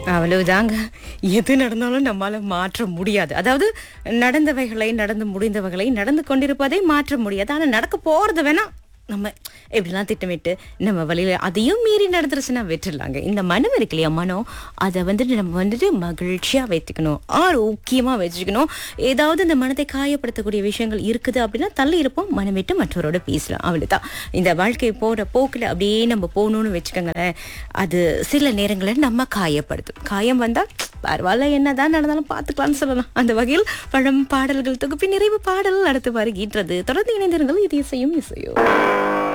அவ்வளவுதாங்க எது நடந்தாலும் நம்மால மாற்ற முடியாது அதாவது நடந்தவைகளை நடந்து முடிந்தவைகளை நடந்து கொண்டிருப்பதை மாற்ற முடியாது ஆனா நடக்க போறது வேணா நம்ம எப்படிலாம் திட்டமிட்டு நம்ம வழியில அதையும் மீறி நடந்துருச்சுன்னா விட்டுடலாங்க இந்த மனம் இருக்கு இல்லையா மனம் அதை வந்துட்டு நம்ம வந்துட்டு மகிழ்ச்சியா வைத்துக்கணும் ஆரோக்கியமா வச்சுக்கணும் ஏதாவது இந்த மனதை காயப்படுத்தக்கூடிய விஷயங்கள் இருக்குது அப்படின்னா தள்ளி இருப்போம் மனம் விட்டு மற்றவரோட பேசலாம் அவ்வளவுதான் இந்த வாழ்க்கை போற போக்குல அப்படியே நம்ம போகணும்னு வச்சுக்கோங்களேன் அது சில நேரங்களில் நம்ம காயப்படுத்தும் காயம் வந்தா பரவாயில்ல என்னதான் நடந்தாலும் பார்த்துக்கலாம்னு சொல்லலாம் அந்த வகையில் பழம் பாடல்கள் தொகுப்பின் நிறைவு பாடல் அடுத்து வருகின்றது தொடர்ந்து இணைந்திருங்கள் இது இசையும் இசையோ